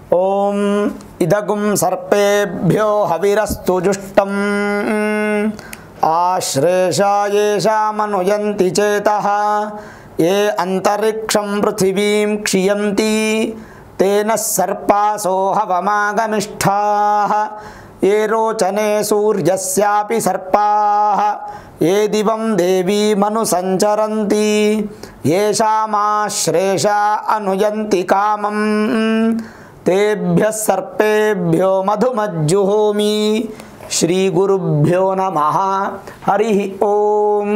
ಓಂ ಇದಗುಂ ಸರ್ಪೇಭ್ಯೋ ಹವಿರಸ್ತು ಜುಷ್ಟಂ ಆಶ್ರೇಷಾ ಯೇಷಾಮನುಯಂತಿ ಚೇತಃ ಯೇ ಅಂತರಿಕ್ಷಂ ಪೃಥಿವೀಂ ಕ್ಷಿಯಂತಿ ತೇನ ಸರ್ಪಾಸೋ ಹವಮಾಗಮಿಷ್ಠಾಃ ये रोचने सूर्यस्यापि सर्पाः ये दिवं देवीमनुसञ्चरन्ति येषामाश्रेषा अनुयन्ति कामं तेभ्यः सर्पेभ्यो मधुमज्जुहोमि ಶ್ರೀಗುರುಭ್ಯೋ ನಮಃ ಹರಿ ಓಂ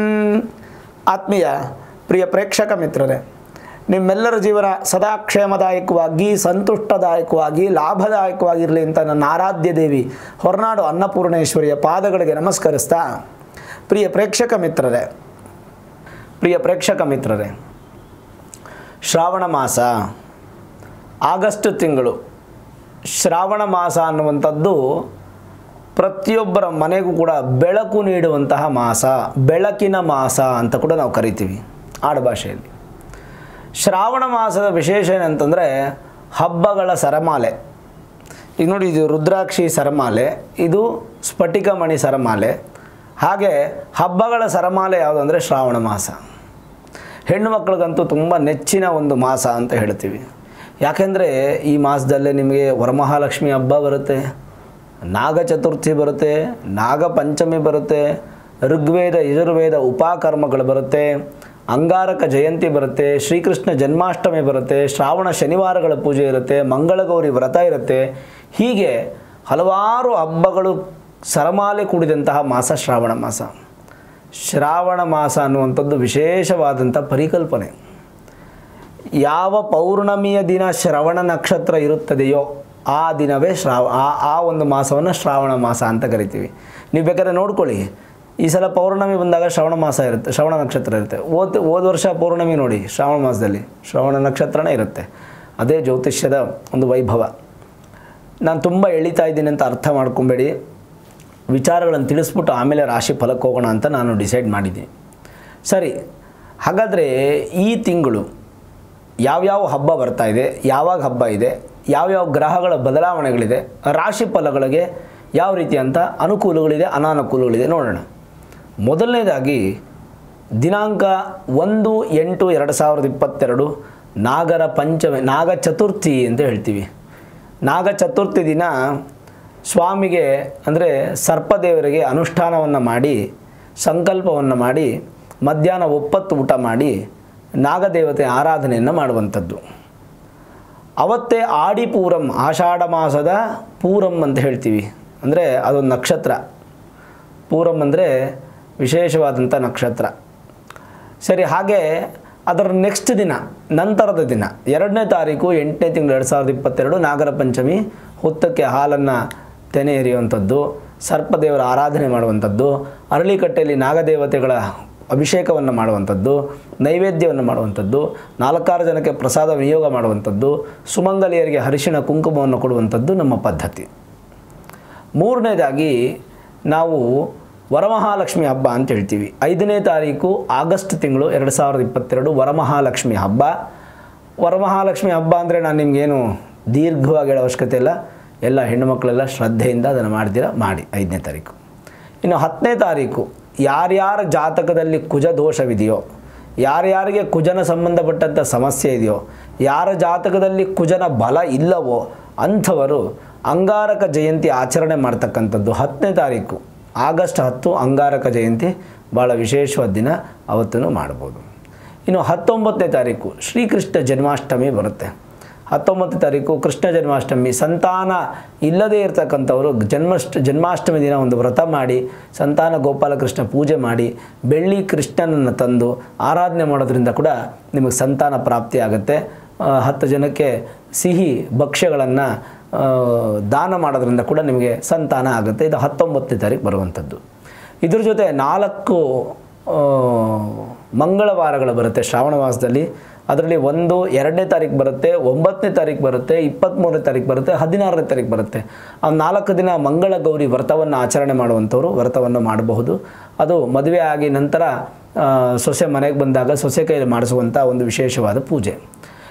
ಆತ್ಮೀಯ ಪ್ರಿಯ ಪ್ರೇಕ್ಷಕ ಮಿತ್ರರೇ ನಿಮ್ಮೆಲ್ಲರ ಜೀವನ ಸದಾ ಕ್ಷೇಮದಾಯಕವಾಗಿ ಸಂತುಷ್ಟದಾಯಕವಾಗಿ ಲಾಭದಾಯಕವಾಗಿರಲಿ ಅಂತ ನನ್ನ ಆರಾಧ್ಯ ದೇವಿ ಹೊರನಾಡು ಅನ್ನಪೂರ್ಣೇಶ್ವರಿಯ ಪಾದಗಳಿಗೆ ನಮಸ್ಕರಿಸ್ತಾ ಪ್ರಿಯ ಪ್ರೇಕ್ಷಕ ಮಿತ್ರರೇ ಪ್ರಿಯ ಪ್ರೇಕ್ಷಕ ಮಿತ್ರರೇ ಶ್ರಾವಣ ಮಾಸ ಆಗಸ್ಟ್ ತಿಂಗಳು ಶ್ರಾವಣ ಮಾಸ ಅನ್ನುವಂಥದ್ದು ಪ್ರತಿಯೊಬ್ಬರ ಮನೆಗೂ ಕೂಡ ಬೆಳಕು ನೀಡುವಂತಹ ಮಾಸ ಬೆಳಕಿನ ಮಾಸ ಅಂತ ಕೂಡ ನಾವು ಕರಿತೀವಿ ಆಡುಭಾಷೆಯಲ್ಲಿ ಶ್ರಾವಣ ಮಾಸದ ವಿಶೇಷ ಏನಂತಂದರೆ ಹಬ್ಬಗಳ ಸರಮಾಲೆ ಈಗ ನೋಡಿ ಇದು ರುದ್ರಾಕ್ಷಿ ಸರಮಾಲೆ ಇದು ಸ್ಫಟಿಕಮಣಿ ಸರಮಾಲೆ ಹಾಗೆ ಹಬ್ಬಗಳ ಸರಮಾಲೆ ಯಾವುದಂದರೆ ಶ್ರಾವಣ ಮಾಸ ಹೆಣ್ಣು ಮಕ್ಕಳಿಗಂತೂ ತುಂಬ ನೆಚ್ಚಿನ ಒಂದು ಮಾಸ ಅಂತ ಹೇಳ್ತೀವಿ ಯಾಕೆಂದರೆ ಈ ಮಾಸದಲ್ಲೇ ನಿಮಗೆ ವರಮಹಾಲಕ್ಷ್ಮಿ ಹಬ್ಬ ಬರುತ್ತೆ ನಾಗ ಚತುರ್ಥಿ ಬರುತ್ತೆ ನಾಗ ಪಂಚಮಿ ಬರುತ್ತೆ ಋಗ್ವೇದ ಯಜುರ್ವೇದ ಉಪಕರ್ಮಗಳು ಬರುತ್ತೆ ಅಂಗಾರಕ ಜಯಂತಿ ಬರುತ್ತೆ ಶ್ರೀಕೃಷ್ಣ ಜನ್ಮಾಷ್ಟಮಿ ಬರುತ್ತೆ ಶ್ರಾವಣ ಶನಿವಾರಗಳ ಪೂಜೆ ಇರುತ್ತೆ ಮಂಗಳಗೌರಿ ವ್ರತ ಇರುತ್ತೆ ಹೀಗೆ ಹಲವಾರು ಹಬ್ಬಗಳು ಸರಮಾಲೆ ಕೂಡಿದಂತಹ ಮಾಸ ಶ್ರಾವಣ ಮಾಸ ಶ್ರಾವಣ ಮಾಸ ಅನ್ನುವಂಥದ್ದು ವಿಶೇಷವಾದಂಥ ಪರಿಕಲ್ಪನೆ ಯಾವ ಪೌರ್ಣಮಿಯ ದಿನ ಶ್ರವಣ ನಕ್ಷತ್ರ ಇರುತ್ತದೆಯೋ ಆ ದಿನವೇ ಶ್ರಾವ ಆ ಆ ಒಂದು ಮಾಸವನ್ನು ಶ್ರಾವಣ ಮಾಸ ಅಂತ ಕರಿತೀವಿ ನೀವು ಬೇಕಾದ್ರೆ ನೋಡ್ಕೊಳ್ಳಿ ಈ ಸಲ ಪೌರ್ಣಮಿ ಬಂದಾಗ ಶ್ರವಣ ಮಾಸ ಇರುತ್ತೆ ಶ್ರವಣ ನಕ್ಷತ್ರ ಇರುತ್ತೆ ಓದ್ ಹೋದ ವರ್ಷ ಪೌರ್ಣಮಿ ನೋಡಿ ಶ್ರಾವಣ ಮಾಸದಲ್ಲಿ ಶ್ರವಣ ನಕ್ಷತ್ರನೇ ಇರುತ್ತೆ ಅದೇ ಜ್ಯೋತಿಷ್ಯದ ಒಂದು ವೈಭವ ನಾನು ತುಂಬ ಎಳಿತಾ ಇದ್ದೀನಿ ಅಂತ ಅರ್ಥ ಮಾಡ್ಕೊಬೇಡಿ ವಿಚಾರಗಳನ್ನು ತಿಳಿಸ್ಬಿಟ್ಟು ಆಮೇಲೆ ರಾಶಿ ಫಲಕ್ಕೆ ಹೋಗೋಣ ಅಂತ ನಾನು ಡಿಸೈಡ್ ಮಾಡಿದ್ದೀನಿ ಸರಿ ಹಾಗಾದರೆ ಈ ತಿಂಗಳು ಯಾವ್ಯಾವ ಹಬ್ಬ ಬರ್ತಾ ಇದೆ ಯಾವಾಗ ಹಬ್ಬ ಇದೆ ಯಾವ್ಯಾವ ಗ್ರಹಗಳ ಬದಲಾವಣೆಗಳಿದೆ ರಾಶಿ ಫಲಗಳಿಗೆ ಯಾವ ರೀತಿಯಂಥ ಅನುಕೂಲಗಳಿದೆ ಅನಾನುಕೂಲಗಳಿದೆ ನೋಡೋಣ ಮೊದಲನೇದಾಗಿ ದಿನಾಂಕ ಒಂದು ಎಂಟು ಎರಡು ಸಾವಿರದ ಇಪ್ಪತ್ತೆರಡು ನಾಗರ ಪಂಚಮಿ ನಾಗ ಚತುರ್ಥಿ ಅಂತ ಹೇಳ್ತೀವಿ ನಾಗ ಚತುರ್ಥಿ ದಿನ ಸ್ವಾಮಿಗೆ ಅಂದರೆ ಸರ್ಪದೇವರಿಗೆ ಅನುಷ್ಠಾನವನ್ನು ಮಾಡಿ ಸಂಕಲ್ಪವನ್ನು ಮಾಡಿ ಮಧ್ಯಾಹ್ನ ಒಪ್ಪತ್ತು ಊಟ ಮಾಡಿ ನಾಗದೇವತೆ ಆರಾಧನೆಯನ್ನು ಮಾಡುವಂಥದ್ದು ಅವತ್ತೇ ಆಡಿಪೂರಂ ಆಷಾಢ ಮಾಸದ ಪೂರಂ ಅಂತ ಹೇಳ್ತೀವಿ ಅಂದರೆ ಅದೊಂದು ನಕ್ಷತ್ರ ಪೂರಂ ಅಂದರೆ ವಿಶೇಷವಾದಂಥ ನಕ್ಷತ್ರ ಸರಿ ಹಾಗೆ ಅದರ ನೆಕ್ಸ್ಟ್ ದಿನ ನಂತರದ ದಿನ ಎರಡನೇ ತಾರೀಕು ಎಂಟನೇ ತಿಂಗಳು ಎರಡು ಸಾವಿರದ ಇಪ್ಪತ್ತೆರಡು ನಾಗರ ಪಂಚಮಿ ಹುತ್ತಕ್ಕೆ ಹಾಲನ್ನು ತೆನೆ ಎರೆಯುವಂಥದ್ದು ಸರ್ಪದೇವರ ಆರಾಧನೆ ಮಾಡುವಂಥದ್ದು ಅರಳಿಕಟ್ಟೆಯಲ್ಲಿ ನಾಗದೇವತೆಗಳ ಅಭಿಷೇಕವನ್ನು ಮಾಡುವಂಥದ್ದು ನೈವೇದ್ಯವನ್ನು ಮಾಡುವಂಥದ್ದು ನಾಲ್ಕಾರು ಜನಕ್ಕೆ ಪ್ರಸಾದ ವಿನಿಯೋಗ ಮಾಡುವಂಥದ್ದು ಸುಮಂಗಲಿಯರಿಗೆ ಅರಿಶಿಣ ಕುಂಕುಮವನ್ನು ಕೊಡುವಂಥದ್ದು ನಮ್ಮ ಪದ್ಧತಿ ಮೂರನೇದಾಗಿ ನಾವು ವರಮಹಾಲಕ್ಷ್ಮಿ ಹಬ್ಬ ಅಂತ ಹೇಳ್ತೀವಿ ಐದನೇ ತಾರೀಕು ಆಗಸ್ಟ್ ತಿಂಗಳು ಎರಡು ಸಾವಿರದ ಇಪ್ಪತ್ತೆರಡು ವರಮಹಾಲಕ್ಷ್ಮಿ ಹಬ್ಬ ವರಮಹಾಲಕ್ಷ್ಮಿ ಹಬ್ಬ ಅಂದರೆ ನಾನು ನಿಮಗೇನು ದೀರ್ಘವಾಗಿ ಹೇಳೋ ಅವಶ್ಯಕತೆ ಇಲ್ಲ ಎಲ್ಲ ಹೆಣ್ಣುಮಕ್ಕಳೆಲ್ಲ ಶ್ರದ್ಧೆಯಿಂದ ಅದನ್ನು ಮಾಡ್ತೀರಾ ಮಾಡಿ ಐದನೇ ತಾರೀಕು ಇನ್ನು ಹತ್ತನೇ ತಾರೀಕು ಯಾರ್ಯಾರ ಜಾತಕದಲ್ಲಿ ಕುಜ ದೋಷವಿದೆಯೋ ಯಾರ್ಯಾರಿಗೆ ಕುಜನ ಸಂಬಂಧಪಟ್ಟಂಥ ಸಮಸ್ಯೆ ಇದೆಯೋ ಯಾರ ಜಾತಕದಲ್ಲಿ ಕುಜನ ಬಲ ಇಲ್ಲವೋ ಅಂಥವರು ಅಂಗಾರಕ ಜಯಂತಿ ಆಚರಣೆ ಮಾಡ್ತಕ್ಕಂಥದ್ದು ಹತ್ತನೇ ತಾರೀಕು ಆಗಸ್ಟ್ ಹತ್ತು ಅಂಗಾರಕ ಜಯಂತಿ ಭಾಳ ವಿಶೇಷವಾದ ದಿನ ಅವತ್ತೂ ಮಾಡ್ಬೋದು ಇನ್ನು ಹತ್ತೊಂಬತ್ತನೇ ತಾರೀಕು ಶ್ರೀಕೃಷ್ಣ ಜನ್ಮಾಷ್ಟಮಿ ಬರುತ್ತೆ ಹತ್ತೊಂಬತ್ತನೇ ತಾರೀಕು ಕೃಷ್ಣ ಜನ್ಮಾಷ್ಟಮಿ ಸಂತಾನ ಇಲ್ಲದೇ ಇರತಕ್ಕಂಥವರು ಜನ್ಮಾಷ್ಟ ಜನ್ಮಾಷ್ಟಮಿ ದಿನ ಒಂದು ವ್ರತ ಮಾಡಿ ಸಂತಾನ ಗೋಪಾಲಕೃಷ್ಣ ಪೂಜೆ ಮಾಡಿ ಬೆಳ್ಳಿ ಕೃಷ್ಣನನ್ನು ತಂದು ಆರಾಧನೆ ಮಾಡೋದ್ರಿಂದ ಕೂಡ ನಿಮಗೆ ಸಂತಾನ ಪ್ರಾಪ್ತಿ ಆಗುತ್ತೆ ಆ, ಹತ್ತು ಜನಕ್ಕೆ ಸಿಹಿ ಭಕ್ಷ್ಯಗಳನ್ನು ದಾನ ಮಾಡೋದ್ರಿಂದ ಕೂಡ ನಿಮಗೆ ಸಂತಾನ ಆಗುತ್ತೆ ಇದು ಹತ್ತೊಂಬತ್ತನೇ ತಾರೀಕು ಬರುವಂಥದ್ದು ಇದ್ರ ಜೊತೆ ನಾಲ್ಕು ಆ, ಮಂಗಳವಾರಗಳು ಬರುತ್ತೆ ಶ್ರಾವಣ ಮಾಸದಲ್ಲಿ ಅದರಲ್ಲಿ ಒಂದು ಎರಡನೇ ತಾರೀಕು ಬರುತ್ತೆ ಒಂಬತ್ತನೇ ತಾರೀಕು ಬರುತ್ತೆ ಇಪ್ಪತ್ತ್ಮೂರನೇ ತಾರೀಕು ಬರುತ್ತೆ ಹದಿನಾರನೇ ತಾರೀಕು ಬರುತ್ತೆ ಆ ನಾಲ್ಕು ದಿನ ಮಂಗಳ ಗೌರಿ ವ್ರತವನ್ನು ಆಚರಣೆ ಮಾಡುವಂಥವ್ರು ವ್ರತವನ್ನು ಮಾಡಬಹುದು ಅದು ಮದುವೆ ಆಗಿ ನಂತರ ಆ, ಸೊಸೆ ಮನೆಗೆ ಬಂದಾಗ ಸೊಸೆ ಕೈಯಲ್ಲಿ ಮಾಡಿಸುವಂಥ ಒಂದು ವಿಶೇಷವಾದ ಪೂಜೆ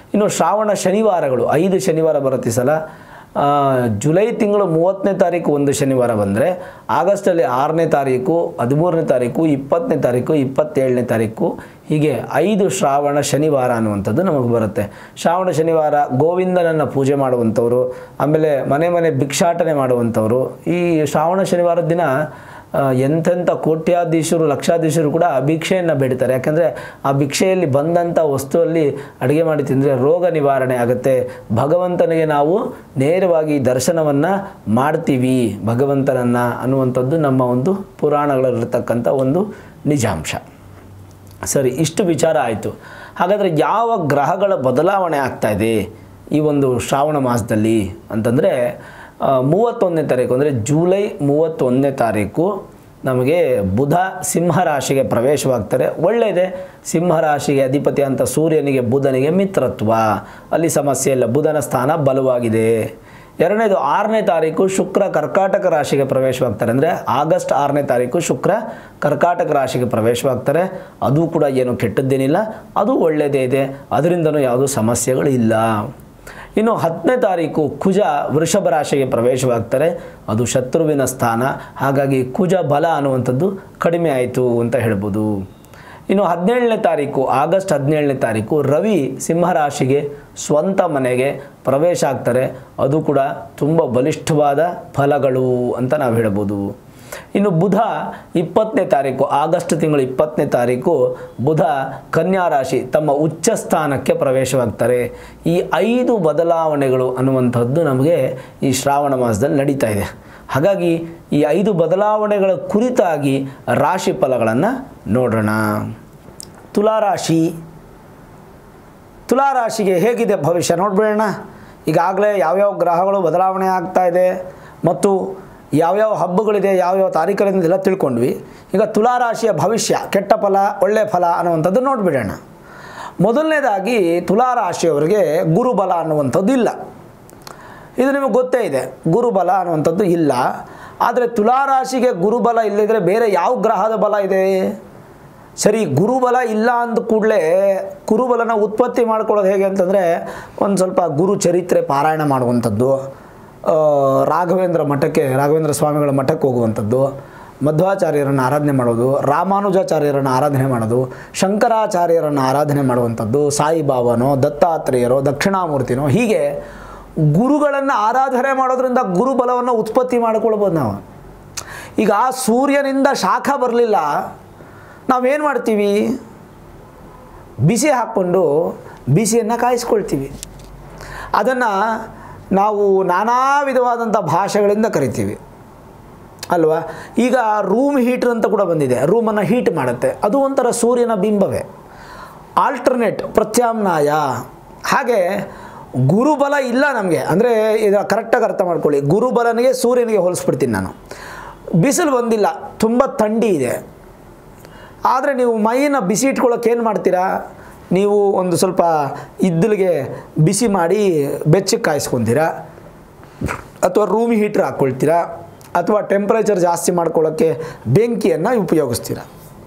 ಇನ್ನು ಶ್ರಾವಣ ಶನಿವಾರಗಳು ಐದು ಶನಿವಾರ ಬರುತ್ತೆ ಈ ಸಲ ಆ, ಜುಲೈ ತಿಂಗಳು ಮೂವತ್ತನೇ ತಾರೀಕು ಒಂದು ಶನಿವಾರ ಬಂದರೆ ಆಗಸ್ಟಲ್ಲಿ ಆರನೇ ತಾರೀಕು ಹದಿಮೂರನೇ ತಾರೀಕು ಇಪ್ಪತ್ತನೇ ತಾರೀಕು ಇಪ್ಪತ್ತೇಳನೇ ತಾರೀಕು ಹೀಗೆ ಐದು ಶ್ರಾವಣ ಶನಿವಾರ ಅನ್ನುವಂಥದ್ದು ನಮಗೆ ಬರುತ್ತೆ ಶ್ರಾವಣ ಶನಿವಾರ ಗೋವಿಂದನನ್ನು ಪೂಜೆ ಮಾಡುವಂಥವ್ರು ಆಮೇಲೆ ಮನೆ ಮನೆ ಭಿಕ್ಷಾಟನೆ ಮಾಡುವಂಥವ್ರು ಈ ಶ್ರಾವಣ ಶನಿವಾರದ ದಿನ ಆ, ಎಂತೆಂಥ ಕೋಟ್ಯಾಧೀಶರು ಲಕ್ಷಾಧೀಶರು ಕೂಡ ಭಿಕ್ಷೆಯನ್ನು ಬೇಡ್ತಾರೆ ಯಾಕಂದರೆ ಆ ಭಿಕ್ಷೆಯಲ್ಲಿ ಬಂದಂಥ ವಸ್ತುವಲ್ಲಿ ಅಡುಗೆ ಮಾಡಿ ತಿಂದರೆ ರೋಗ ನಿವಾರಣೆ ಆಗುತ್ತೆ ಭಗವಂತನಿಗೆ ನಾವು ನೇರವಾಗಿ ದರ್ಶನವನ್ನು ಮಾಡ್ತೀವಿ ಭಗವಂತನನ್ನು ಅನ್ನುವಂಥದ್ದು ನಮ್ಮ ಒಂದು ಪುರಾಣಗಳಲ್ಲಿರ್ತಕ್ಕಂಥ ಒಂದು ನಿಜಾಂಶ ಸರಿ ಇಷ್ಟು ವಿಚಾರ ಆಯಿತು ಹಾಗಾದರೆ ಯಾವ ಗ್ರಹಗಳ ಬದಲಾವಣೆ ಆಗ್ತಾ ಇದೆ ಈ ಒಂದು ಶ್ರಾವಣ ಮಾಸದಲ್ಲಿ ಅಂತಂದರೆ ಆ, ಮೂವತ್ತೊಂದನೇ ತಾರೀಕು ಅಂದರೆ ಜೂಲೈ ಮೂವತ್ತೊಂದನೇ ತಾರೀಕು ನಮಗೆ ಬುಧ ಸಿಂಹರಾಶಿಗೆ ಪ್ರವೇಶವಾಗ್ತಾರೆ ಒಳ್ಳೆಯದೇ ಸಿಂಹರಾಶಿಗೆ ಅಧಿಪತಿ ಅಂತ ಸೂರ್ಯನಿಗೆ ಬುಧನಿಗೆ ಮಿತ್ರತ್ವ ಅಲ್ಲಿ ಸಮಸ್ಯೆ ಇಲ್ಲ ಬುಧನ ಸ್ಥಾನ ಬಲವಾಗಿದೆ ಎರಡನೇದು ಆರನೇ ತಾರೀಕು ಶುಕ್ರ ಕರ್ಕಾಟಕ ರಾಶಿಗೆ ಪ್ರವೇಶವಾಗ್ತಾರೆ ಅಂದರೆ ಆಗಸ್ಟ್ ಆರನೇ ತಾರೀಕು ಶುಕ್ರ ಕರ್ಕಾಟಕ ರಾಶಿಗೆ ಪ್ರವೇಶವಾಗ್ತಾರೆ ಅದು ಕೂಡ ಏನು ಕೆಟ್ಟದ್ದೇನಿಲ್ಲ ಅದು ಒಳ್ಳೆಯದೇ ಇದೆ ಅದರಿಂದನೂ ಯಾವುದೂ ಸಮಸ್ಯೆಗಳು ಇಲ್ಲ ಇನ್ನು ಹತ್ತನೇ ತಾರೀಕು ಕುಜ ವೃಷಭ ರಾಶಿಗೆ ಪ್ರವೇಶವಾಗ್ತಾರೆ ಅದು ಶತ್ರುವಿನ ಸ್ಥಾನ ಹಾಗಾಗಿ ಕುಜ ಬಲ ಅನ್ನುವಂಥದ್ದು ಕಡಿಮೆ ಆಯಿತು ಅಂತ ಹೇಳ್ಬೋದು ಇನ್ನು ಹದಿನೇಳನೇ ತಾರೀಕು ಆಗಸ್ಟ್ ಹದಿನೇಳನೇ ತಾರೀಕು ರವಿ ಸಿಂಹರಾಶಿಗೆ ಸ್ವಂತ ಮನೆಗೆ ಪ್ರವೇಶ ಆಗ್ತಾರೆ ಅದು ಕೂಡ ತುಂಬ ಬಲಿಷ್ಠವಾದ ಫಲಗಳು ಅಂತ ನಾವು ಹೇಳ್ಬೋದು ಇನ್ನು ಬುಧ ಇಪ್ಪತ್ತನೇ ತಾರೀಕು ಆಗಸ್ಟ್ ತಿಂಗಳು ಇಪ್ಪತ್ತನೇ ತಾರೀಕು ಬುಧ ಕನ್ಯಾ ರಾಶಿ ತಮ್ಮ ಉಚ್ಚ ಸ್ಥಾನಕ್ಕೆ ಪ್ರವೇಶವಾಗ್ತಾರೆ ಈ ಐದು ಬದಲಾವಣೆಗಳು ಅನ್ನುವಂಥದ್ದು ನಮಗೆ ಈ ಶ್ರಾವಣ ಮಾಸದಲ್ಲಿ ನಡೀತಾ ಇದೆ ಹಾಗಾಗಿ ಈ ಐದು ಬದಲಾವಣೆಗಳ ಕುರಿತಾಗಿ ರಾಶಿ ಫಲಗಳನ್ನು ನೋಡೋಣ ತುಲಾರಾಶಿ ತುಲಾರಾಶಿಗೆ ಹೇಗಿದೆ ಭವಿಷ್ಯ ನೋಡ್ಬಿಡೋಣ ಈಗಾಗಲೇ ಯಾವ್ಯಾವ ಗ್ರಹಗಳು ಬದಲಾವಣೆ ಆಗ್ತಾ ಇದೆ ಮತ್ತು ಯಾವ್ಯಾವ ಹಬ್ಬಗಳಿದೆ ಯಾವ್ಯಾವ ತಾರೀಕರಿಂದ ಎಲ್ಲ ತಿಳ್ಕೊಂಡ್ವಿ ಈಗ ತುಲಾರಾಶಿಯ ಭವಿಷ್ಯ ಕೆಟ್ಟ ಫಲ ಒಳ್ಳೆ ಫಲ ಅನ್ನುವಂಥದ್ದು ನೋಡಿಬಿಡೋಣ ಮೊದಲನೇದಾಗಿ ತುಲಾರಾಶಿಯವರಿಗೆ ಗುರುಬಲ ಅನ್ನುವಂಥದ್ದು ಇಲ್ಲ ಇದು ನಿಮಗೆ ಗೊತ್ತೇ ಇದೆ ಗುರುಬಲ ಅನ್ನುವಂಥದ್ದು ಇಲ್ಲ ಆದರೆ ತುಲಾರಾಶಿಗೆ ಗುರುಬಲ ಇಲ್ಲದಿದ್ದರೆ ಬೇರೆ ಯಾವ ಗ್ರಹದ ಬಲ ಇದೆ ಸರಿ ಗುರುಬಲ ಇಲ್ಲ ಅಂದ ಕೂಡಲೇ ಗುರುಬಲನ ಉತ್ಪತ್ತಿ ಮಾಡ್ಕೊಳ್ಳೋದು ಹೇಗೆ ಅಂತಂದರೆ ಒಂದು ಸ್ವಲ್ಪ ಗುರು ಚರಿತ್ರೆ ಪಾರಾಯಣ ಮಾಡುವಂಥದ್ದು ಆ, ರಾಘವೇಂದ್ರ ಮಠಕ್ಕೆ ರಾಘವೇಂದ್ರ ಸ್ವಾಮಿಗಳ ಮಠಕ್ಕೆ ಹೋಗುವಂಥದ್ದು ಮಧ್ವಾಚಾರ್ಯರನ್ನು ಆರಾಧನೆ ಮಾಡೋದು ರಾಮಾನುಜಾಚಾರ್ಯರನ್ನು ಆರಾಧನೆ ಮಾಡೋದು ಶಂಕರಾಚಾರ್ಯರನ್ನು ಆರಾಧನೆ ಮಾಡುವಂಥದ್ದು ಸಾಯಿಬಾಬನೋ ದತ್ತಾತ್ರೇಯರೋ ದಕ್ಷಿಣಾಮೂರ್ತಿನೋ ಹೀಗೆ ಗುರುಗಳನ್ನು ಆರಾಧನೆ ಮಾಡೋದ್ರಿಂದ ಗುರುಬಲವನ್ನು ಉತ್ಪತ್ತಿ ಮಾಡ್ಕೊಳ್ಬೋದು ನಾವು ಈಗ ಸೂರ್ಯನಿಂದ ಶಾಖ ಬರಲಿಲ್ಲ ನಾವೇನು ಮಾಡ್ತೀವಿ ಬಿಸಿ ಹಾಕ್ಕೊಂಡು ಬಿಸಿಯನ್ನು ಕಾಯಿಸ್ಕೊಳ್ತೀವಿ ಅದನ್ನು ನಾವು ನಾನಾ ವಿಧವಾದಂಥ ಭಾಷೆಗಳಿಂದ ಕರಿತೀವಿ ಅಲ್ವಾ ಈಗ ರೂಮ್ ಹೀಟ್ರ್ ಅಂತ ಕೂಡ ಬಂದಿದೆ ರೂಮನ್ನು ಹೀಟ್ ಮಾಡುತ್ತೆ ಅದು ಒಂಥರ ಸೂರ್ಯನ ಬಿಂಬವೇ ಆಲ್ಟರ್ನೇಟ್ ಪ್ರತ್ಯಾಮ್ನಾಯ ಹಾಗೆ ಗುರುಬಲ ಇಲ್ಲ ನಮಗೆ ಅಂದರೆ ಇದು ಕರೆಕ್ಟಾಗಿ ಅರ್ಥ ಮಾಡ್ಕೊಳ್ಳಿ ಗುರುಬಲನಿಗೆ ಸೂರ್ಯನಿಗೆ ಹೋಲಿಸ್ಬಿಡ್ತೀನಿ ನಾನು ಬಿಸಿಲು ಬಂದಿಲ್ಲ ತುಂಬ ಥಂಡಿ ಇದೆ ಆದರೆ ನೀವು ಮೈನ ಬಿಸಿ ಇಟ್ಕೊಳ್ಳೋಕೆ ಏನು ಮಾಡ್ತೀರಾ ನೀವು ಒಂದು ಸ್ವಲ್ಪ ಇದ್ದಲಿಗೆ ಬಿಸಿ ಮಾಡಿ ಬೆಚ್ಚಗೆ ಕಾಯಿಸ್ಕೊತೀರಾ ಅಥವಾ ರೂಮ್ ಹೀಟ್ರ್ ಹಾಕ್ಕೊಳ್ತೀರಾ ಅಥವಾ ಟೆಂಪ್ರೇಚರ್ ಜಾಸ್ತಿ ಮಾಡ್ಕೊಳ್ಳೋಕ್ಕೆ ಬೆಂಕಿಯನ್ನು ಉಪಯೋಗಿಸ್ತೀರಾ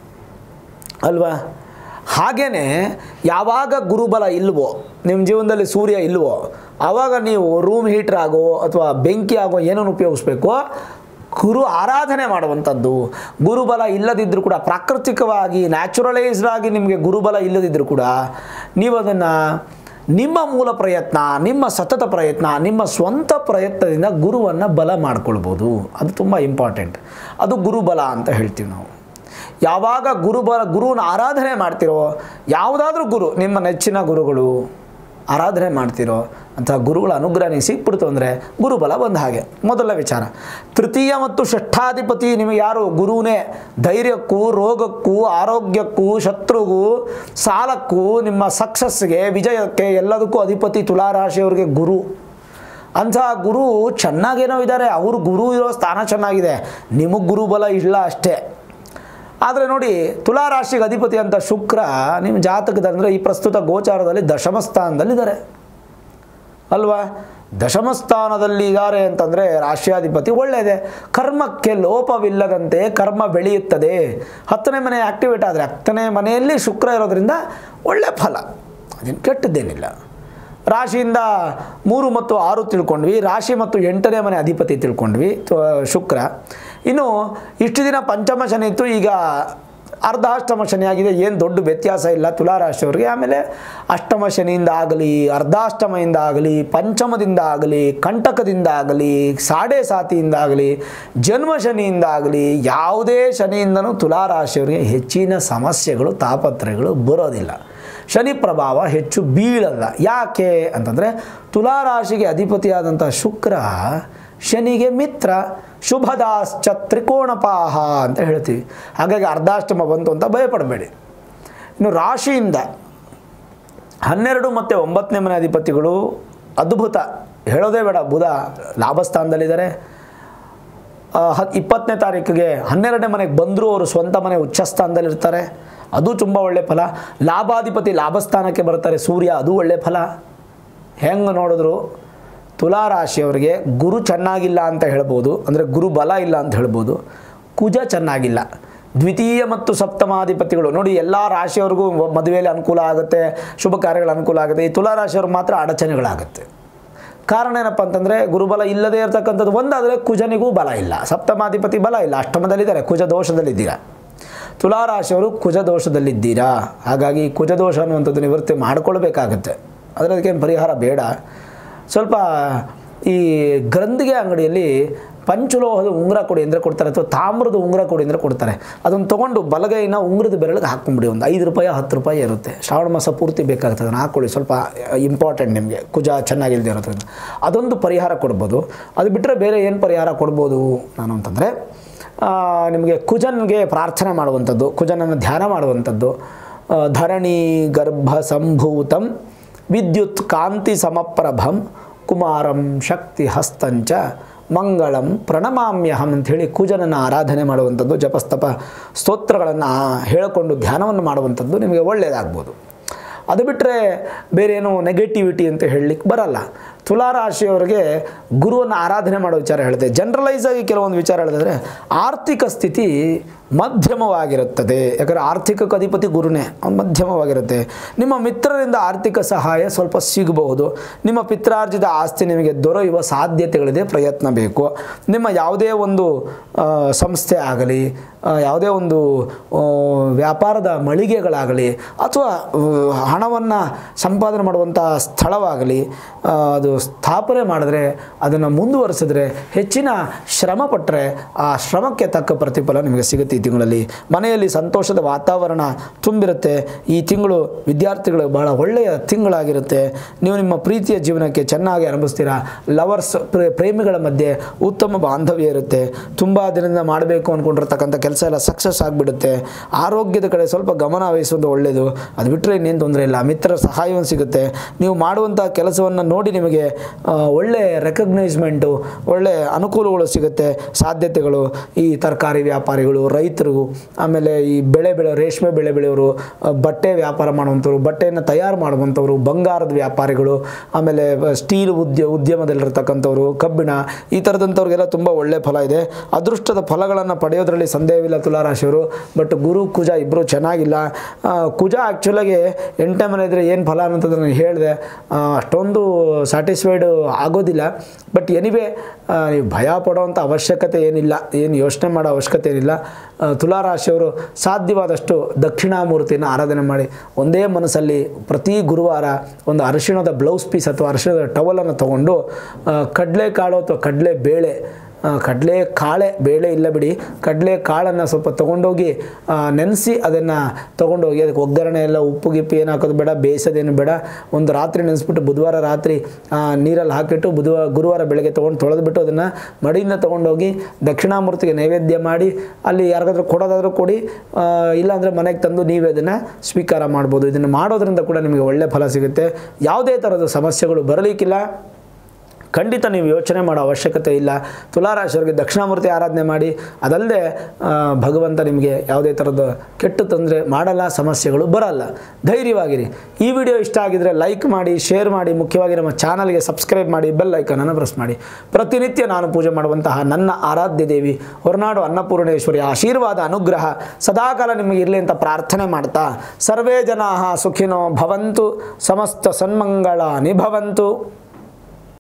ಅಲ್ವಾ ಹಾಗೇ ಯಾವಾಗ ಗುರುಬಲ ಇಲ್ವೋ ನಿಮ್ಮ ಜೀವನದಲ್ಲಿ ಸೂರ್ಯ ಇಲ್ವೋ ಆವಾಗ ನೀವು ರೂಮ್ ಹೀಟ್ರ್ ಆಗೋ ಅಥವಾ ಬೆಂಕಿ ಆಗೋ ಏನನ್ನು ಉಪಯೋಗಿಸ್ಬೇಕು ಗುರು ಆರಾಧನೆ ಮಾಡುವಂಥದ್ದು ಗುರುಬಲ ಇಲ್ಲದಿದ್ದರೂ ಕೂಡ ಪ್ರಾಕೃತಿಕವಾಗಿ ನ್ಯಾಚುರಲೈಸ್ಡ್ ಆಗಿ ನಿಮಗೆ ಗುರುಬಲ ಇಲ್ಲದಿದ್ದರೂ ಕೂಡ ನೀವು ಅದನ್ನು ನಿಮ್ಮ ಮೂಲ ಪ್ರಯತ್ನ ನಿಮ್ಮ ಸತತ ಪ್ರಯತ್ನ ನಿಮ್ಮ ಸ್ವಂತ ಪ್ರಯತ್ನದಿಂದ ಗುರುವನ್ನು ಬಲ ಮಾಡ್ಕೊಳ್ಬೋದು ಅದು ತುಂಬ ಇಂಪಾರ್ಟೆಂಟ್ ಅದು ಗುರುಬಲ ಅಂತ ಹೇಳ್ತೀವಿ ನಾವು ಯಾವಾಗ ಗುರುಬಲ ಗುರುವನ್ನ ಆರಾಧನೆ ಮಾಡ್ತಿರೋ ಯಾವುದಾದ್ರೂ ಗುರು ನಿಮ್ಮ ನೆಚ್ಚಿನ ಗುರುಗಳು ಆರಾಧನೆ ಮಾಡ್ತಿರೋ ಅಂಥ ಗುರುಗಳ ಅನುಗ್ರಹ ನೀವು ಸಿಕ್ಬಿಡ್ತು ಅಂದರೆ ಗುರುಬಲ ಬಂದ ಹಾಗೆ ಮೊದಲ ವಿಚಾರ ತೃತೀಯ ಮತ್ತು ಷಷ್ಠಾಧಿಪತಿ ನಿಮಗೆ ಯಾರು ಗುರುವೇ ಧೈರ್ಯಕ್ಕೂ ರೋಗಕ್ಕೂ ಆರೋಗ್ಯಕ್ಕೂ ಶತ್ರುಗೂ ಸಾಲಕ್ಕೂ ನಿಮ್ಮ ಸಕ್ಸಸ್ಗೆ ವಿಜಯಕ್ಕೆ ಎಲ್ಲದಕ್ಕೂ ಅಧಿಪತಿ ತುಲಾರಾಶಿಯವರಿಗೆ ಗುರು ಅಂಥ ಗುರು ಚೆನ್ನಾಗೇನೋ ಇದ್ದಾರೆ ಅವರು ಗುರು ಇರೋ ಸ್ಥಾನ ಚೆನ್ನಾಗಿದೆ ನಿಮಗೆ ಗುರುಬಲ ಇಲ್ಲ ಅಷ್ಟೇ ಆದರೆ ನೋಡಿ ತುಲಾರಾಶಿಗೆ ಅಧಿಪತಿ ಅಂತ ಶುಕ್ರ ನಿಮ್ಮ ಜಾತಕದ ಅಂದರೆ ಈ ಪ್ರಸ್ತುತ ಗೋಚಾರದಲ್ಲಿ ದಶಮ ಸ್ಥಾನದಲ್ಲಿದ್ದಾರೆ ಅಲ್ವಾ ದಶಮ ಸ್ಥಾನದಲ್ಲಿ ಇದ್ದಾರೆ ಅಂತಂದರೆ ರಾಶಿಯಾಧಿಪತಿ ಒಳ್ಳೆಯದೇ ಕರ್ಮಕ್ಕೆ ಲೋಪವಿಲ್ಲದಂತೆ ಕರ್ಮ ಬೆಳೆಯುತ್ತದೆ ಹತ್ತನೇ ಮನೆ ಆ್ಯಕ್ಟಿವೇಟ್ ಆದರೆ ಹತ್ತನೇ ಮನೆಯಲ್ಲಿ ಶುಕ್ರ ಇರೋದ್ರಿಂದ ಒಳ್ಳೆ ಫಲ ಅದೇನು ಕೆಟ್ಟದ್ದೇನಿಲ್ಲ ರಾಶಿಯಿಂದ ಮೂರು ಮತ್ತು ಆರು ತಿಳ್ಕೊಂಡ್ವಿ ರಾಶಿ ಮತ್ತು ಎಂಟನೇ ಮನೆ ಅಧಿಪತಿ ತಿಳ್ಕೊಂಡ್ವಿ ತ- ಶುಕ್ರ ಇನ್ನು ಇಷ್ಟು ದಿನ ಪಂಚಮ ಶನಿ ಇತ್ತು ಈಗ ಅರ್ಧಾಷ್ಟಮ ಶನಿ ಆಗಿದೆ ಏನು ದೊಡ್ಡ ವ್ಯತ್ಯಾಸ ಇಲ್ಲ ತುಲಾರಾಶಿಯವರಿಗೆ ಆಮೇಲೆ ಅಷ್ಟಮ ಶನಿಯಿಂದ ಆಗಲಿ ಅರ್ಧಾಷ್ಟಮದಿಂದ ಆಗಲಿ ಪಂಚಮದಿಂದ ಆಗಲಿ ಕಂಟಕದಿಂದ ಆಗಲಿ ಸಾಡೆ ಸಾತಿಯಿಂದ ಆಗಲಿ ಜನ್ಮ ಶನಿಯಿಂದ ಆಗಲಿ ಯಾವುದೇ ಶನಿಯಿಂದನೂ ತುಲಾರಾಶಿಯವರಿಗೆ ಹೆಚ್ಚಿನ ಸಮಸ್ಯೆಗಳು ತಾಪತ್ರಯಗಳು ಬರೋದಿಲ್ಲ ಶನಿ ಪ್ರಭಾವ ಹೆಚ್ಚು ಬೀಳಲ್ಲ ಯಾಕೆ ಅಂತಂದರೆ ತುಲಾರಾಶಿಗೆ ಅಧಿಪತಿಯಾದಂಥ ಶುಕ್ರ ಶನಿಗೆ ಮಿತ್ರ ಶುಭದಾಶ್ಚ ತ್ರಿಕೋಣಪಾಹ ಅಂತ ಹೇಳ್ತೀವಿ ಹಾಗಾಗಿ ಅರ್ಧಾಷ್ಟಮ ಬಂತು ಅಂತ ಭಯಪಡಬೇಡಿ ಇನ್ನು ರಾಶಿಯಿಂದ ಹನ್ನೆರಡು ಮತ್ತು ಒಂಬತ್ತನೇ ಮನೆ ಅಧಿಪತಿಗಳು ಅದ್ಭುತ ಹೇಳೋದೇ ಬೇಡ ಬುಧ ಲಾಭಸ್ಥಾನದಲ್ಲಿದ್ದಾರೆ ಆ, ಹತ್ ಇಪ್ಪತ್ತನೇ ತಾರೀಕಿಗೆ ಹನ್ನೆರಡನೇ ಮನೆಗೆ ಬಂದರೂ ಅವರು ಸ್ವಂತ ಮನೆ ಉಚ್ಚ ಸ್ಥಾನದಲ್ಲಿರ್ತಾರೆ ಅದು ತುಂಬ ಒಳ್ಳೆ ಫಲ ಲಾಭಾಧಿಪತಿ ಲಾಭಸ್ಥಾನಕ್ಕೆ ಬರ್ತಾರೆ ಸೂರ್ಯ ಅದು ಒಳ್ಳೆ ಫಲ ಹೆಂಗೆ ನೋಡಿದ್ರು ತುಲಾರಾಶಿಯವರಿಗೆ ಗುರು ಚೆನ್ನಾಗಿಲ್ಲ ಅಂತ ಹೇಳ್ಬೋದು ಅಂದರೆ ಗುರು ಬಲ ಇಲ್ಲ ಅಂತ ಹೇಳ್ಬೋದು ಕುಜ ಚೆನ್ನಾಗಿಲ್ಲ ದ್ವಿತೀಯ ಮತ್ತು ಸಪ್ತಮಾಧಿಪತಿಗಳು ನೋಡಿ ಎಲ್ಲ ರಾಶಿಯವ್ರಿಗೂ ಮದುವೆಯಲ್ಲಿ ಅನುಕೂಲ ಆಗುತ್ತೆ ಶುಭ ಕಾರ್ಯಗಳ ಅನುಕೂಲ ಆಗುತ್ತೆ ಈ ತುಲಾರಾಶಿಯವ್ರಿಗೆ ಮಾತ್ರ ಅಡಚಣೆಗಳಾಗುತ್ತೆ ಕಾರಣ ಏನಪ್ಪ ಅಂತಂದರೆ ಗುರುಬಲ ಇಲ್ಲದೇ ಇರತಕ್ಕಂಥದ್ದು ಒಂದಾದರೆ ಕುಜನಿಗೂ ಬಲ ಇಲ್ಲ ಸಪ್ತಮಾಧಿಪತಿ ಬಲ ಇಲ್ಲ ಅಷ್ಟಮದಲ್ಲಿದ್ದಾರೆ ಕುಜ ದೋಷದಲ್ಲಿದ್ದೀರಾ ತುಲಾರಾಶಿಯವರು ಕುಜ ದೋಷದಲ್ಲಿದ್ದೀರಾ ಹಾಗಾಗಿ ಕುಜ ದೋಷ ಅನ್ನುವಂಥದ್ದು ನಿವೃತ್ತಿ ಮಾಡಿಕೊಳ್ಬೇಕಾಗತ್ತೆ ಆದರೆ ಅದಕ್ಕೇನು ಪರಿಹಾರ ಬೇಡ ಸ್ವಲ್ಪ ಈ ಗ್ರಂಥಿಗೆ ಅಂಗಡಿಯಲ್ಲಿ ಪಂಚಲೋಹದ ಉಂಗುರ ಕೊಡಿ ಅಂದರೆ ಕೊಡ್ತಾರೆ ಅಥವಾ ತಾಮ್ರದ ಉಂಗುರ ಕೊಡಿ ಅಂದರೆ ಕೊಡ್ತಾರೆ ಅದನ್ನು ತೊಗೊಂಡು ಬಲಗೈನ ಉಂಗುರದ ಬೆರಳಿಗೆ ಹಾಕ್ಕೊಂಬಿಡಿ ಒಂದು ಐದು ರೂಪಾಯಿ ಹತ್ತು ರೂಪಾಯಿ ಇರುತ್ತೆ ಶ್ರಾವಣ ಮಾಸ ಪೂರ್ತಿ ಬೇಕಾಗ್ತದೆ ಅದನ್ನು ಹಾಕ್ಕೊಳ್ಳಿ ಸ್ವಲ್ಪ ಇಂಪಾರ್ಟೆಂಟ್ ನಿಮಗೆ ಕುಜ ಚೆನ್ನಾಗಿಲ್ಲದೆ ಇರೋದ್ರಿಂದ ಅದೊಂದು ಪರಿಹಾರ ಕೊಡ್ಬೋದು ಅದು ಬಿಟ್ಟರೆ ಬೇರೆ ಏನು ಪರಿಹಾರ ಕೊಡ್ಬೋದು ನಾನು ಅಂತಂದರೆ ಆ, ನಿಮಗೆ ಕುಜನ್ಗೆ ಪ್ರಾರ್ಥನೆ ಮಾಡುವಂಥದ್ದು ಕುಜನನ್ನು ಧ್ಯಾನ ಮಾಡುವಂಥದ್ದು ಆ, ಧರಣಿ ಗರ್ಭ ಸಂಭೂತಂ ವಿದ್ಯುತ್ ಕಾಂತಿ ಸಮಪ್ರಭಂ ಕುಮಾರಂ ಶಕ್ತಿ ಹಸ್ತಂಚ ಮಂಗಳಂ ಪ್ರಣಮಾಮ್ಯಹಂ ಅಂಥೇಳಿ ಕುಜನನ್ನು ಆರಾಧನೆ ಮಾಡುವಂಥದ್ದು ಜಪಸ್ತಪ ಸ್ತೋತ್ರಗಳನ್ನು ಹೇಳಿಕೊಂಡು ಧ್ಯಾನವನ್ನು ಮಾಡುವಂಥದ್ದು ನಿಮಗೆ ಒಳ್ಳೆಯದಾಗ್ಬೋದು ಅದು ಬಿಟ್ಟರೆ ಬೇರೆ ಏನು ನೆಗೆಟಿವಿಟಿ ಅಂತ ಹೇಳಲಿಕ್ಕೆ ಬರಲ್ಲ ತುಲಾರಾಶಿಯವರಿಗೆ ಗುರುವನ್ನು ಆರಾಧನೆ ಮಾಡೋ ವಿಚಾರ ಹೇಳಿದೆ ಜನರಲೈಸ್ ಆಗಿ ಕೆಲವೊಂದು ವಿಚಾರ ಹೇಳಿದ್ರೆ ಆರ್ಥಿಕ ಸ್ಥಿತಿ ಮಧ್ಯಮವಾಗಿರುತ್ತದೆ ಯಾಕಂದರೆ ಆರ್ಥಿಕ ಅಧಿಪತಿ ಗುರುನೇ ಅವ್ನು ಮಧ್ಯಮವಾಗಿರುತ್ತೆ ನಿಮ್ಮ ಮಿತ್ರರಿಂದ ಆರ್ಥಿಕ ಸಹಾಯ ಸ್ವಲ್ಪ ಸಿಗಬಹುದು ನಿಮ್ಮ ಪಿತ್ರಾರ್ಜಿತ ಆಸ್ತಿ ನಿಮಗೆ ದೊರೆಯುವ ಸಾಧ್ಯತೆಗಳಿದೆ ಪ್ರಯತ್ನ ಬೇಕು ನಿಮ್ಮ ಯಾವುದೇ ಒಂದು ಆ, ಸಂಸ್ಥೆ ಆಗಲಿ ಆ, ಯಾವುದೇ ಒಂದು ಆ, ವ್ಯಾಪಾರದ ಮಳಿಗೆಗಳಾಗಲಿ ಅಥವಾ ಹಣವನ್ನು ಸಂಪಾದನೆ ಮಾಡುವಂಥ ಸ್ಥಳವಾಗಲಿ ಆ, ಅದು ಸ್ಥಾಪನೆ ಮಾಡಿದ್ರೆ ಅದನ್ನು ಮುಂದುವರಿಸಿದ್ರೆ ಹೆಚ್ಚಿನ ಶ್ರಮ ಪಟ್ಟರೆ ಆ ಶ್ರಮಕ್ಕೆ ತಕ್ಕ ಪ್ರತಿಫಲ ನಿಮಗೆ ಸಿಗುತ್ತೆ ಈ ತಿಂಗಳಲ್ಲಿ ಮನೆಯಲ್ಲಿ ಸಂತೋಷದ ವಾತಾವರಣ ತುಂಬಿರುತ್ತೆ ಈ ತಿಂಗಳು ವಿದ್ಯಾರ್ಥಿಗಳು ಬಹಳ ಒಳ್ಳೆಯ ತಿಂಗಳಾಗಿರುತ್ತೆ ನೀವು ನಿಮ್ಮ ಪ್ರೀತಿಯ ಜೀವನಕ್ಕೆ ಚೆನ್ನಾಗಿ ಅನುಭವಿಸ್ತೀರಾ ಲವರ್ಸ್ ಪ್ರೇಮಿಗಳ ಮಧ್ಯೆ ಉತ್ತಮ ಬಾಂಧವ್ಯ ಇರುತ್ತೆ ತುಂಬ ದಿನದಿಂದ ಮಾಡಬೇಕು ಅಂದ್ಕೊಂಡಿರ್ತಕ್ಕಂಥ ಕೆಲಸ ಎಲ್ಲ ಸಕ್ಸಸ್ ಆಗಿಬಿಡುತ್ತೆ ಆರೋಗ್ಯದ ಕಡೆ ಸ್ವಲ್ಪ ಗಮನ ವಹಿಸೋದು ಒಳ್ಳೆಯದು ಅದು ಬಿಟ್ಟರೆ ಇನ್ನೇನು ತೊಂದರೆ ಇಲ್ಲ ಮಿತ್ರರ ಸಹಾಯವನ್ನು ಸಿಗುತ್ತೆ ನೀವು ಮಾಡುವಂಥ ಕೆಲಸವನ್ನು ನೋಡಿ ನಿಮಗೆ ಆ, ಒಳ್ಳೆ ರೆಕಗ್ನೈಸ್ಮೆಂಟು ಒಳ್ಳೆ ಅನುಕೂಲಗಳು ಸಿಗುತ್ತೆ ಸಾಧ್ಯತೆಗಳು ಈ ತರಕಾರಿ ವ್ಯಾಪಾರಿಗಳು ರೈತರು ಆಮೇಲೆ ಈ ಬೆಳೆ ಬೆಳೆ ರೇಷ್ಮೆ ಬೆಳೆ ಬೆಳೆಯೋರು ಆ, ಬಟ್ಟೆ ವ್ಯಾಪಾರ ಮಾಡುವಂಥವ್ರು ಬಟ್ಟೆಯನ್ನು ತಯಾರು ಮಾಡುವಂಥವ್ರು ಬಂಗಾರದ ವ್ಯಾಪಾರಿಗಳು ಆಮೇಲೆ ಬ- ಸ್ಟೀಲ್ ಉದ್ಯ ಉದ್ಯಮದಲ್ಲಿರ್ತಕ್ಕಂಥವ್ರು ಕಬ್ಬಿಣ ಈ ಥರದಂಥವ್ರಿಗೆಲ್ಲ ತುಂಬ ಒಳ್ಳೆ ಫಲ ಇದೆ ಅದೃಷ್ಟದ ಫಲಗಳನ್ನು ಪಡೆಯೋದ್ರಲ್ಲಿ ಸಂದೇಹವಿಲ್ಲ ತುಲಾರಾಶಿಯವರು ಬಟ್ ಗುರು ಕುಜ ಇಬ್ಬರು ಚೆನ್ನಾಗಿಲ್ಲ ಆ, ಕುಜ ಆ್ಯಕ್ಚುಲಾಗಿ ಎಂಟನೇ ಮನೆ ಇದ್ದರೆ ಏನು ಫಲ ಅನ್ನೋಂಥದ್ದು ನಾನು ಹೇಳಿದೆ ಆ, ಅಷ್ಟೊಂದು ಸ್ಯಾಟಿಸ್ಫೈಡ್ ಆಗೋದಿಲ್ಲ ಬಟ್ ಎನಿವೆ ನೀವು ಭಯ ಪಡೋವಂಥ ಅವಶ್ಯಕತೆ ಏನಿಲ್ಲ ಏನು ಯೋಚನೆ ಮಾಡೋ ಅವಶ್ಯಕತೆ ಏನಿಲ್ಲ ಆ, ತುಲಾರಾಶಿಯವರು ಸಾಧ್ಯವಾದಷ್ಟು ದಕ್ಷಿಣಾಮೂರ್ತಿನ ಆರಾಧನೆ ಮಾಡಿ ಒಂದೇ ಮನಸ್ಸಲ್ಲಿ ಪ್ರತಿ ಗುರುವಾರ ಒಂದು ಅರಿಶಿಣದ ಬ್ಲೌಸ್ ಪೀಸ್ ಅಥವಾ ಅರಿಶಿಣದ ಟವಲನ್ನು ತೊಗೊಂಡು ಕಡಲೆಕಾಳು ಅಥವಾ ಕಡಲೆ ಬೇಳೆ ಕಡಲೆ ಕಾಳೆ ಬೇಳೆ ಇಲ್ಲ ಬಿಡಿ ಕಡಲೆ ಕಾಳನ್ನು ಸ್ವಲ್ಪ ತೊಗೊಂಡೋಗಿ ನೆನೆಸಿ ಅದನ್ನು ತೊಗೊಂಡೋಗಿ ಅದಕ್ಕೆ ಒಗ್ಗರಣೆ ಎಲ್ಲ ಉಪ್ಪು ಗಿಪ್ಪು ಏನು ಹಾಕೋದು ಬೇಡ ಬೇಯಿಸೋದೇನು ಬೇಡ ಒಂದು ರಾತ್ರಿ ನೆನೆಸ್ಬಿಟ್ಟು ಬುಧವಾರ ರಾತ್ರಿ ಆ, ನೀರಲ್ಲಿ ಹಾಕಿಟ್ಟು ಬುಧವಾರ ಗುರುವಾರ ಬೆಳಗ್ಗೆ ತೊಗೊಂಡು ತೊಳೆದ್ಬಿಟ್ಟು ಅದನ್ನು ಮಡಿಯಿಂದ ತೊಗೊಂಡೋಗಿ ದಕ್ಷಿಣಾಮೂರ್ತಿಗೆ ನೈವೇದ್ಯ ಮಾಡಿ ಅಲ್ಲಿ ಯಾರಿಗಾದ್ರೂ ಕೊಡೋದಾದ್ರೂ ಕೊಡಿ ಆ, ಇಲ್ಲಾಂದರೆ ಮನೆಗೆ ತಂದು ನೀವೇ ಅದನ್ನು ಸ್ವೀಕಾರ ಮಾಡ್ಬೋದು ಇದನ್ನು ಮಾಡೋದ್ರಿಂದ ಕೂಡ ನಿಮಗೆ ಒಳ್ಳೆ ಫಲ ಸಿಗುತ್ತೆ ಯಾವುದೇ ಥರದ ಸಮಸ್ಯೆಗಳು ಬರಲಿಕ್ಕಿಲ್ಲ ಖಂಡಿತ ನೀವು ಯೋಚನೆ ಮಾಡೋ ಅವಶ್ಯಕತೆ ಇಲ್ಲ ತುಲಾರಾಶಿಯವರಿಗೆ ದಕ್ಷಿಣಾಮೂರ್ತಿ ಆರಾಧನೆ ಮಾಡಿ ಅದಲ್ಲದೆ ಆ, ಭಗವಂತ ನಿಮಗೆ ಯಾವುದೇ ಥರದ ಕೆಟ್ಟ ತೊಂದರೆ ಮಾಡಲ್ಲ ಸಮಸ್ಯೆಗಳು ಬರಲ್ಲ ಧೈರ್ಯವಾಗಿರಿ ಈ ವಿಡಿಯೋ ಇಷ್ಟ ಆಗಿದ್ರೆ ಲೈಕ್ ಮಾಡಿ ಶೇರ್ ಮಾಡಿ ಮುಖ್ಯವಾಗಿ ನಮ್ಮ ಚಾನಲ್ಗೆ ಸಬ್ಸ್ಕ್ರೈಬ್ ಮಾಡಿ ಬೆಲ್ ಐಕನನ್ನು ಪ್ರೆಸ್ ಮಾಡಿ ಪ್ರತಿನಿತ್ಯ ನಾನು ಪೂಜೆ ಮಾಡುವಂತಹ ನನ್ನ ಆರಾಧ್ಯ ದೇವಿ ಹೊರನಾಡು ಅನ್ನಪೂರ್ಣೇಶ್ವರಿ ಆಶೀರ್ವಾದ ಅನುಗ್ರಹ ಸದಾಕಾಲ ನಿಮಗೆ ಇರಲಿ ಅಂತ ಪ್ರಾರ್ಥನೆ ಮಾಡ್ತಾ ಸರ್ವೇ ಜನಾ ಸುಖಿನೋ ಭವಂತು ಸಮಸ್ತ ಸನ್ಮಂಗಳ ನಿಭವಂತು